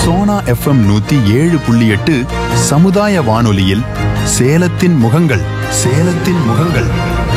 Sona FM நூத்தி ஏழு புள்ளி எட்டு சமுதாய வானொலியில் சேலத்தின் முகங்கள் சேலத்தின் முகங்கள்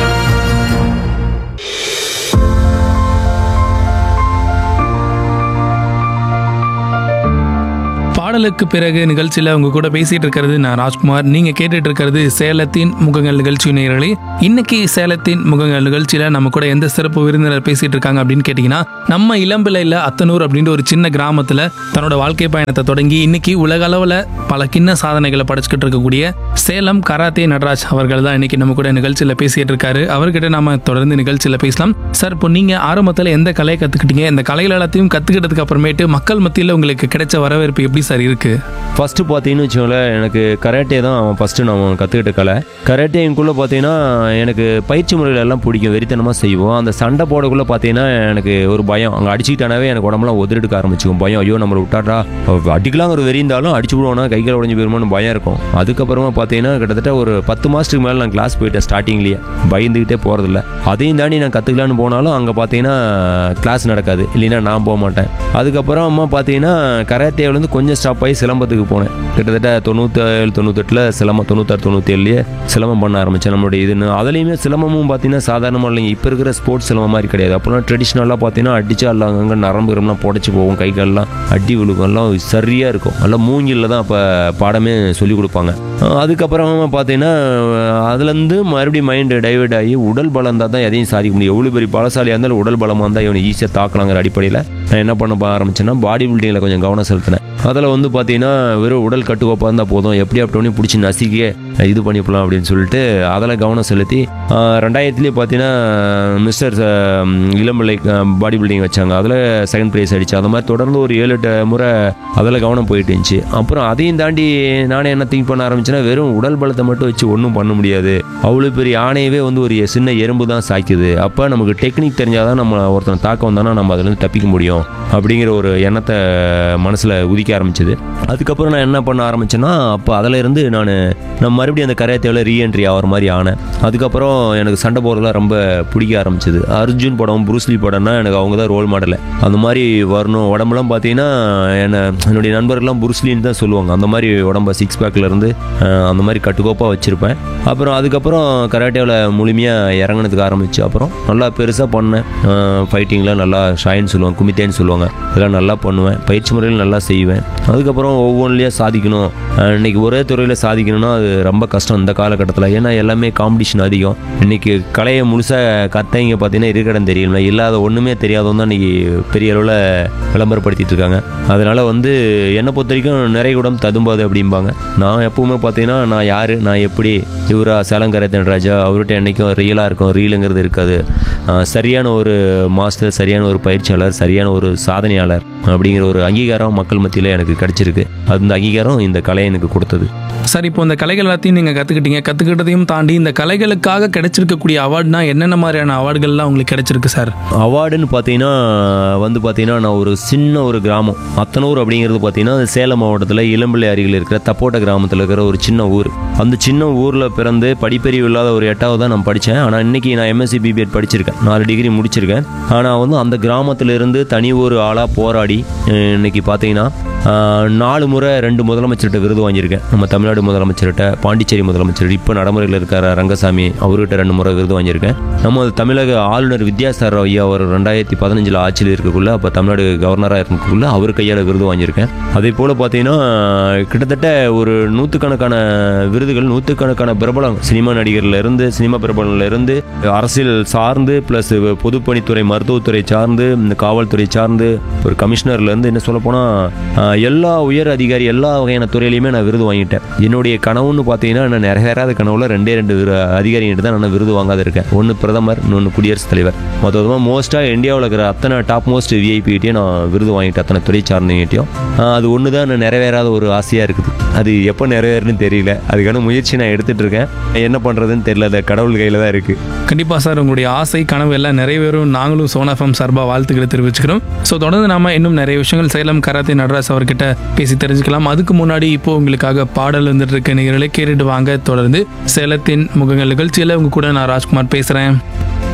பாடலுக்கு பிறகு நிகழ்ச்சியில் உங்க கூட பேசிட்டு இருக்கிறது நான் ராஜ்குமார் நீங்க கேட்டுட்டு இருக்கிறது சேலத்தின் முகங்கள் நிகழ்ச்சி நேயர்களே இன்னைக்கு சேலத்தின் முகங்கள் நிகழ்ச்சியில நம்ம கூட எந்த சிறப்பு விருந்தினர் பேசிட்டு இருக்காங்க அப்படின்னு கேட்டீங்கன்னா நம்ம இளம்பிள்ளையில அத்தனூர் அப்படின்ற ஒரு சின்ன கிராமத்துல தன்னோட வாழ்க்கை பயணத்தை தொடங்கி இன்னைக்கு உலக அளவுல பல கிண்ண சாதனைகளை படைச்சுக்கிட்டு இருக்கக்கூடிய சேலம் கராத்தே நடராஜ் அவர்கள் தான் இன்னைக்கு நம்ம கூட நிகழ்ச்சியில பேசிட்டு இருக்காரு அவர்கிட்ட நாம தொடர்ந்து நிகழ்ச்சியில பேசலாம் சார் இப்போ நீங்க ஆரம்பத்துல எந்த கலையை கத்துக்கிட்டீங்க இந்த கலைகள் எல்லாத்தையும் கத்துக்கிட்டதுக்கு அப்புறமேட்டு மக்கள் மத்தியில் உங்களுக்கு கிடைச்ச வரவேற்பு எப்படி சார் இருக்கு ஃபஸ்ட்டு பார்த்தீங்கன்னு வச்சுக்கோங்களேன் எனக்கு கராட்டே தான் ஃபஸ்ட்டு நான் கற்றுக்கிட்ட கலை கராட்டேங்குள்ளே பார்த்தீங்கன்னா எனக்கு பயிற்சி முறைகள் எல்லாம் பிடிக்கும் வெறித்தனமாக செய்வோம் அந்த சண்டை போடக்குள்ளே பார்த்தீங்கன்னா எனக்கு ஒரு பயம் அங்கே அடிச்சுக்கிட்டானாவே எனக்கு உடம்புலாம் உதறிடுக்க ஆரம்பிச்சுக்கும் பயம் ஐயோ நம்மளை விட்டாட்டா அடிக்கலாம் ஒரு வெறி இருந்தாலும் அடிச்சு விடுவோம்னா கைகள் உடஞ்சி போயிருமோன்னு பயம் இருக்கும் அதுக்கப்புறமா பார்த்தீங்கன்னா கிட்டத்தட்ட ஒரு பத்து மாதத்துக்கு மேலே நான் கிளாஸ் போயிட்டேன் ஸ்டார்டிங்லேயே பயந்துக்கிட்டே போகிறதில்ல அதையும் தாண்டி நான் கற்றுக்கலான்னு போனாலும் அங்கே பார்த்தீங்கன்னா கிளாஸ் நடக்காது இல்லைன்னா நான் போக மாட்டேன் அதுக்கப்புறம் அம்மா பார்த்தீங்கன்னா கராத்தேவிலேருந்து கொஞ்சம் ஸ்டாப் ஆகி சிலம்பத்துக்கு போனேன் கிட்டத்தட்ட தொண்ணூற்றேழு தொண்ணூத்தெட்டில் சிலம்பம் தொண்ணூத்தாறு தொண்ணூற்றேழுலேயே சிலம்பம் பண்ண ஆரம்பித்தேன் நம்மளுடைய இதுன்னு அதுலேயுமே சிலம்பமும் பார்த்தீங்கன்னா சாதாரணமாக இல்லைங்க இப்போ இருக்கிற ஸ்போர்ட்ஸ் சிலம்பம் மாதிரி கிடையாது அப்போலாம் ட்ரெடிஷ்னலாக பார்த்தீங்கன்னா அடிச்சா எல்லாம் அங்கங்கே நரம்பு கிரம்பெலாம் புடச்சி போகும் கை கால்லாம் அடி விழுகும் எல்லாம் சரியாக இருக்கும் எல்லாம் மூங்கிலில் தான் அப்போ பாடமே சொல்லிக் கொடுப்பாங்க அஹ் அதுக்கப்புறமா பார்த்தீங்கன்னா அதுலேருந்து மறுபடியும் மைண்டு டைவர்ட் ஆகி உடல் பலம் இருந்தால் தான் எதையும் சாதிக்க முடியும் எவ்வளோ பெரிய பலசாலியாக இருந்தாலும் உடல் பலமாக இருந்தால் இவனை ஈஸியாக தாக்கலாங்கிற அடிப்படையில் நான் என்ன பண்ண பா- ஆரம்பிச்சேன்னா பாடி பில்டிங்கில் கொஞ்சம் கவனம் செலுத்தினேன் அதில் வந்து பார்த்தீங்கன்னா வெறும் உடல் கட்டுக்கோப்பாக இருந்தால் போதும் எப்படி அப்படியே பிடிச்சி நசுக்கியே இது பண்ணிக்கலாம் அப்படின்னு சொல்லிட்டு அதில் கவனம் செலுத்தி ஆஹ் ரெண்டாயிரத்துலேயே பார்த்தீங்கன்னா மிஸ்டர் இளம்பிள்ளை பாடி பில்டிங் வச்சாங்க அதில் செகண்ட் ப்ரைஸ் அடிச்சு அந்த மாதிரி தொடர்ந்து ஒரு ஏழு எட்டு முறை அதில் கவனம் போயிட்டு இருந்துச்சு அப்புறம் அதையும் தாண்டி நானே என்ன திங்க் பண்ண ஆரம்பிச்சேன்னா வெறும் உடல் பலத்தை மட்டும் வச்சு ஒன்றும் பண்ண முடியாது அவ்வளோ பெரிய ஆணையவே வந்து ஒரு சின்ன எறும்பு தான் சாய்க்குது அப்போ நமக்கு டெக்னிக் தெரிஞ்சால் தான் நம்ம ஒருத்தனை தாக்க வந்தானா நம்ம அதுலேருந்து தப்பிக்க முடியும் அப்படிங்கிற ஒரு எண்ணத்தை மனசில் உதிக்க ஆரம்பிச்சது அதுக்கப்புறம் நான் என்ன பண்ண ஆரம்பிச்சேன்னா அப்போ அதில் இருந்து நான் நான் மறுபடியும் அந்த கரையத்தேவில் ரீஎன்ட்ரி ஆகிற மாதிரி ஆனேன் அதுக்கப்புறம் எனக்கு சண்டை போடுறதுலாம் ரொம்ப பிடிக்க ஆரம்பிச்சது அர்ஜுன் படம் ப்ரூஸ்லி படம்னா எனக்கு அவங்க தான் ரோல் மாடல் அந்த மாதிரி வரணும் உடம்புலாம் பார்த்தீங்கன்னா என்ன என்னுடைய நண்பர்கள்லாம் புருஸ்லின்னு தான் சொல்லுவாங்க அந்த மாதிரி உடம்ப சிக்ஸ் பேக்கில் இருந்து அஹ், அந்த மாதிரி கட்டுக்கோப்பாக வச்சுருப்பேன் அப்புறம் அதுக்கப்புறம் கராட்டேவில் முழுமையாக இறங்குனதுக்கு ஆரம்பிச்சு அப்புறம் நல்லா பெருசாக பண்ணேன் ஃபைட்டிங்கில் நல்லா ஷாயின்னு சொல்லுவாங்க குமித்தேன்னு சொல்லுவாங்க இதெல்லாம் நல்லா பண்ணுவேன் பயிற்சி முறையில் நல்லா செய்வேன் அதுக்கப்புறம் ஒவ்வொன்றிலையும் சாதிக்கணும் அஹ், இன்னைக்கு ஒரே துறையில் சாதிக்கணும்னா அது ரொம்ப கஷ்டம் இந்த காலகட்டத்தில் ஏன்னா எல்லாமே காம்படிஷன் அதிகம் இன்னைக்கு கலையை முழுசாக கத்தைங்க பார்த்தீங்கன்னா இருக்கிறடம் தெரியல இல்லாத ஒன்றுமே தெரியாதவங்க தான் இன்னைக்கு பெரிய அளவில் விளம்பரப்படுத்திட்டு இருக்காங்க அதனால வந்து என்னை பொறுத்த வரைக்கும் நிறைய குடம் ததும்பாது அப்படிம்பாங்க நான் எப்பவுமே பார்த்தீங்கன்னா நான் யார் நான் எப்படி இவரா சேலங்கரத்தன் ராஜா அவர்கிட்ட என்றைக்கும் ரியலாக இருக்கும் ரீலுங்கிறது இருக்காது ஆஹ் சரியான ஒரு மாஸ்டர் சரியான ஒரு பயிற்சியாளர் சரியான ஒரு சாதனையாளர் அப்படிங்கிற ஒரு அங்கீகாரம் மக்கள் மத்தியில் எனக்கு கிடைச்சிருக்கு அந்த அங்கீகாரம் இந்த கலை எனக்கு கொடுத்தது சார் இப்போ இந்த கலைகள் எல்லாத்தையும் நீங்கள் கற்றுக்கிட்டீங்க கற்றுக்கிட்டதையும் தாண்டி இந்த கலைகளுக்காக கிடைச்சிருக்கக்கூடிய அவார்ட்னா என்னென்ன மாதிரியான அவார்டுகள்லாம் உங்களுக்கு கிடைச்சிருக்கு சார் அவார்டுன்னு பார்த்தீங்கன்னா வந்து பார்த்தீங்கன்னா நான் ஒரு சின்ன ஒரு கிராமம் அத்தனூர் அப்படிங்கிறது பார்த்தீங்கன்னா அது சேலம் மாவட்டத்தில் இளம்பிள்ளை அருகில் இருக்கிற தப்போட்ட கிராமத்தில் இருக்கிற ஒரு சின்ன ஊர் அந்த சின்ன ஊரில் பிறந்து படிப்பறிவு இல்லாத ஒரு எட்டாவது தான் நான் படித்தேன் ஆனால் இன்னைக்கு நான் எம்எஸ்சி பிபிஎட் படிச்சிருக்கேன் நாலு டிகிரி முடிச்சிருக்கேன் ஆனால் வந்து அந்த கிராமத்துல இருந்து தனி ஒரு ஆளாக போராடி அஹ் இன்னைக்கு பார்த்தீங்கன்னா ஆஹ், நாலு முறை ரெண்டு முதலமைச்சர்கிட்ட விருது வாங்கியிருக்கேன் நம்ம தமிழ்நாடு முதலமைச்சர்கிட்ட பாண்டிச்சேரி முதலமைச்சர் இப்போ நடைமுறையில் இருக்கிற ரங்கசாமி அவர்கிட்ட ரெண்டு முறை விருது வாங்கியிருக்கேன் நம்ம தமிழக ஆளுநர் வித்யாசாகர் ஐயா அவர் ரெண்டாயிரத்தி பதினஞ்சில் ஆட்சியில் இருக்கக்குள்ள அப்போ தமிழ்நாடு கவர்னராக இருக்கக்குள்ள அவர் கையால் விருது வாங்கியிருக்கேன் அதே போல் பார்த்தீங்கன்னா கிட்டத்தட்ட ஒரு நூற்றுக்கணக்கான விருதுகள் நூற்றுக்கணக்கான பிரபலம் சினிமா நடிகர்ல இருந்து சினிமா பிரபலங்கள்ல இருந்து அரசியல் சார்ந்து ப்ளஸ் பொதுப்பணித்துறை மருத்துவத்துறை சார்ந்து இந்த காவல்துறை சார்ந்து ஒரு கமிஷனர்லேருந்து என்ன சொல்ல போனால் எல்லா உயர் அதிகாரி எல்லா வகையான துறையிலையுமே நான் விருது வாங்கிட்டேன் என்னுடைய கனவுன்னு பார்த்தீங்கன்னா நான் நிறைவேறாத கனவுல ரெண்டே ரெண்டு விரு அதிகாரிகிட்ட தான் நான் விருது வாங்காத இருக்கேன் ஒன்று பிரதமர் இன்னொன்று குடியரசுத் தலைவர் மொத்தமாக மோஸ்ட்டாக இந்தியாவில் இருக்கிற அத்தனை டாப் மோஸ்ட் விஐபிகிட்டையும் நான் விருது வாங்கிட்டேன் அத்தனை துறை சார்ந்தவங்கிட்டையும் அது ஒன்று தான் நான் நிறைவேறாத ஒரு ஆசையாக இருக்குது அது எப்போ நிறைவேறுன்னு தெரியல அதுக்கான முயற்சி நான் எடுத்துட்டு இருக்கேன் என்ன பண்ணுறதுன்னு தெரியல அது கடவுள் கையில் தான் இருக்குது கண்டிப்பாக சார் உங்களுடைய ஆசை கனவு எல்லாம் நிறைவேறும் நாங்களும் சோனாஃபம் சார்பாக வாழ்த்துக்களை தெரிவிச்சுக்கிறோம் ஸோ தொடர்ந்து நாம இன்னும் நிறைய விஷயங்கள் சேலம் கராத்தே நடராஜ் அவர்கிட்ட பேசி தெரிஞ்சுக்கலாம் அதுக்கு முன்னாடி இப்போ உங்களுக்காக பாடல் வந்துட்டு இருக்க நிகழ்களை கேட்டுட்டு வாங்க தொடர்ந்து சேலத்தின் முகங்கள் நிகழ்ச்சியில் உங்க கூட நான் ராஜ்குமார் பேசுகிறேன்